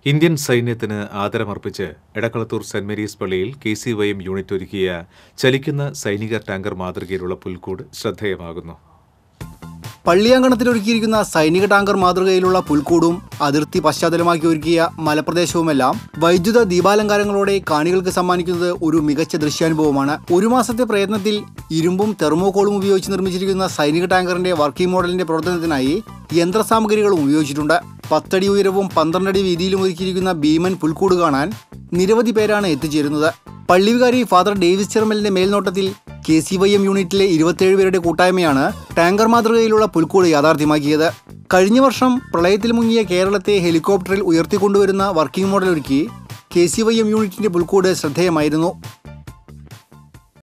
Indian സൈന്യത്തിന് ആദരമർപ്പിച്ച് Edakkalathur saint Mary's പള്ളിയിൽ K C Y M unit ഒരുക്കിയ ചലിക്കുന്ന സൈനിക ടാങ്കർ മാതൃകയിലുള്ള പുൽക്കൂട് ശ്രദ്ധേയമാകുന്നു പള്ളിയാങ്കണത്തിൽ ഒരുക്കിയിരിക്കുന്ന സൈനിക ടാങ്കർ മാതൃകയിലുള്ള പുൽക്കൂടും അതിർത്തി പശ്ചാത്തലമാക്കി ഒരുക്കിയ മലപ്രദേശവുമെല്ലാം വൈദ്യുത ദീപാലങ്കാരങ്ങളോടെ കാണികൾക്ക് സമ്മാനിക്കുന്നത് ഒരു മികച്ച ദൃശ്യാനുഭവമാണ് ഒരു മാസത്തെ പ്രയത്നത്തിൽ ഇരുമ്പും തെർമോകോളും ഉപയോഗിച്ച് നിർമ്മിച്ചിരിക്കുന്ന സൈനിക ടാങ്കറിന്റെ വർക്കിംഗ് മോഡലിന്റെ പ്രവർത്തനത്തിനായി യന്ത്രസാമഗ്രികളും ഉപയോഗിച്ചിട്ടുണ്ട് പത്തടി ഉയരവും പന്ത്രണ്ടടി വീതിയിലും ഒരുക്കിയിരിക്കുന്ന ഭീമൻ പുൽക്കൂട് കാണാൻ നിരവധി പേരാണ് എത്തിച്ചേരുന്നത് പള്ളിവികാരി ഫാദർ ഡേവിസ് ചെർമലിന്റെ മേൽനോട്ടത്തിൽ കെ സി വൈ എം യൂണിറ്റിലെ ഇരുപത്തേഴ് പേരുടെ കൂട്ടായ്മയാണ് ടാങ്കർ മാതൃകയിലുള്ള പുൽക്കൂട് യാഥാർത്ഥ്യമാക്കിയത് കഴിഞ്ഞ വർഷം പ്രളയത്തിൽ മുങ്ങിയ കേരളത്തെ ഹെലികോപ്റ്ററിൽ ഉയർത്തിക്കൊണ്ടുവരുന്ന വർക്കിംഗ് മോഡൽ ഒരുക്കി കെ സി വൈ എം യൂണിറ്റിന്റെ പുൽക്കൂട് ശ്രദ്ധേയമായിരുന്നു